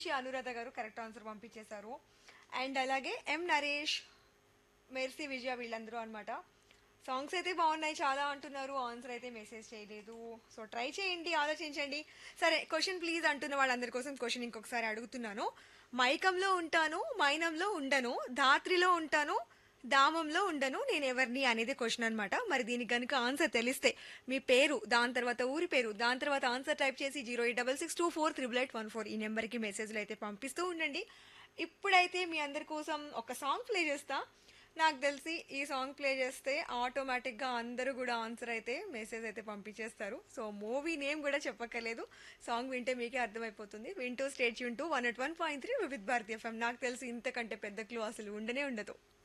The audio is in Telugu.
అనురాధ గారు కరెక్ట్ ఆన్సర్ పంపించేశారు అండ్ అలాగే ఎం నరేష్ మెర్సీ విజయ వీళ్ళందరూ అనమాట సాంగ్స్ అయితే బాగున్నాయి చాలా అంటున్నారు ఆన్సర్ అయితే మెసేజ్ చేయలేదు సో ట్రై చేయండి ఆలోచించండి సరే క్వశ్చన్ ప్లీజ్ అంటున్న వాళ్ళందరి కోసం క్వశ్చన్ ఇంకొకసారి అడుగుతున్నాను మైకంలో ఉంటాను మైనంలో ఉండను ధాత్రిలో ఉంటాను దామంలో ఉండను నేను ఎవరిని అనేది క్వశ్చన్ అనమాట మరి దీనికి కనుక ఆన్సర్ తెలిస్తే మీ పేరు దాని తర్వాత ఊరి పేరు దాని తర్వాత ఆన్సర్ టైప్ చేసి zero eight double six two four triple eight one four ఈ నెంబర్కి మెసేజ్లు అయితే పంపిస్తూ ఉండండి ఇప్పుడైతే మీ అందరి కోసం ఒక సాంగ్ ప్లే చేస్తా నాకు తెలిసి ఈ సాంగ్ ప్లే చేస్తే ఆటోమేటిక్గా అందరూ కూడా ఆన్సర్ అయితే మెసేజ్ అయితే పంపించేస్తారు సో మూవీ నేమ్ కూడా చెప్పక్కర్లేదు సాంగ్ వింటే మీకే అర్థమైపోతుంది వింటూ స్టేట్ యూన్ two one eight one point three with భారతీయ ఎఫ్ఎం నాకు తెలిసి ఇంతకంటే పెద్ద క్లూ అసలు ఉండనే ఉండదు